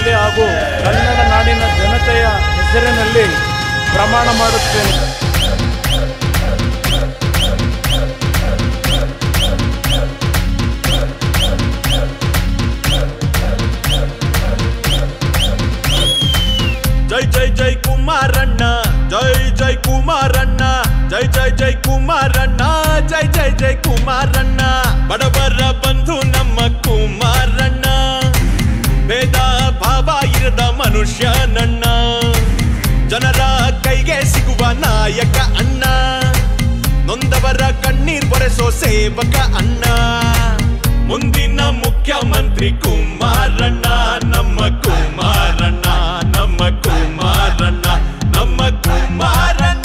ಹೆಸರಿನಲ್ಲಿ ಹಾಗೂ ಕನ್ನಡ ನಾಡಿನ ಜನತೆಯ ಹೆಸರಿನಲ್ಲಿ ಪ್ರಮಾಣ ಮಾಡುತ್ತೇನೆ ಜೈ ಜೈ ಜೈ ಕುಮಾರಣ್ಣ ಜೈ ಜೈ ಕುಮಾರಣ್ಣ ಜೈ ಜೈ ಜೈ ಕುಮಾರಣ್ಣ ಜೈ ಜೈ ಜೈ ಕುಮಾರಣ್ಣ ಬಡವರ ಬಂಧು ನಮ್ಮ ಕುಮಾರಣ್ಣ ಭೇದ ಭಾವ ಇರದ ಮನುಷ್ಯ ನನ್ನ ಜನರ ಕೈಗೆ ಸಿಗುವ ನಾಯಕ ಅಣ್ಣ ನೊಂದವರ ಕಣ್ಣೀರ್ ಬರೆಸೋ ಸೇವಕ ಅಣ್ಣ ಮುಂದಿನ ಮುಖ್ಯಮಂತ್ರಿ ಕುಮಾರಣ್ಣ ನಮ್ಮ ಕುಮಾರಣ್ಣ ನಮ್ಮ ಕುಮಾರಣ್ಣ ನಮ್ಮ ಕುಮಾರಣ್ಣ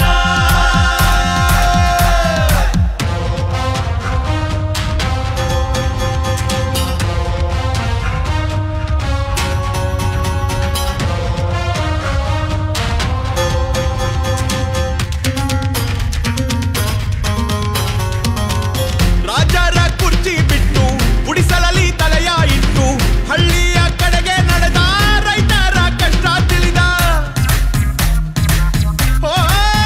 ರಾಜರ ಕುರ್ಚಿ ಬಿಟ್ಟು ಗುಡಿಸಲಲ್ಲಿ ತಲೆಯ ಇಟ್ಟು ಹಳ್ಳಿಯ ಕಡೆಗೆ ನಡೆದ ರೈತರ ಕಷ್ಟ ತಿಳಿದ ಓ,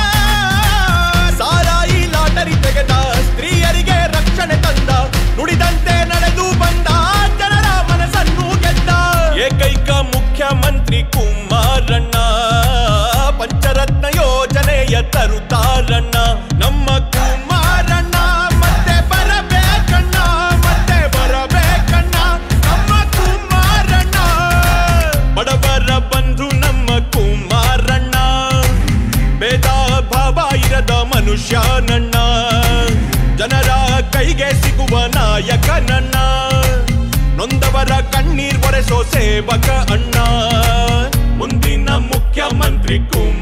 ಸಾರಾಯಿ ಲಾಟರಿ ತೆಗೆದ ಸ್ತ್ರೀಯರಿಗೆ ರಕ್ಷಣೆ ತಂದ ನುಡಿದಂತೆ ನಡೆದು ಬಂದ ಜನರ ಮನಸ್ಸನ್ನು ಗೆದ್ದ ಏಕೈಕ ಮುಖ್ಯಮಂತ್ರಿ ಕುಮಾರಣ್ಣ ಪಂಚರತ್ನ ಯೋಜನೆಯ ತರುತ್ತಾರಣ್ಣ ನಮ್ಮ ಕುಮಾರಣ್ಣ ಮತ್ತೆ ಬರಬೇಕಣ್ಣ ಮತ್ತೆ ಬರಬೇಕಣ್ಣ ನಮ್ಮ ಕುಮಾರಣ್ಣ ಬಡವರ ಬಂಧು ನಮ್ಮ ಕುಮಾರಣ್ಣ ಭೇದ ಭಾವ ಇರದ ಮನುಷ್ಯ ನನ್ನ ಜನರ ಕೈಗೆ ಸಿಗುವ ನಾಯಕ ನನ್ನ ನೊಂದವರ ಕಣ್ಣೀರ್ ಒರೆಸೋ ಸೇವಕ ಅಣ್ಣ ಮುಂದಿನ ಮುಖ್ಯಮಂತ್ರಿ ಕುಮಾರ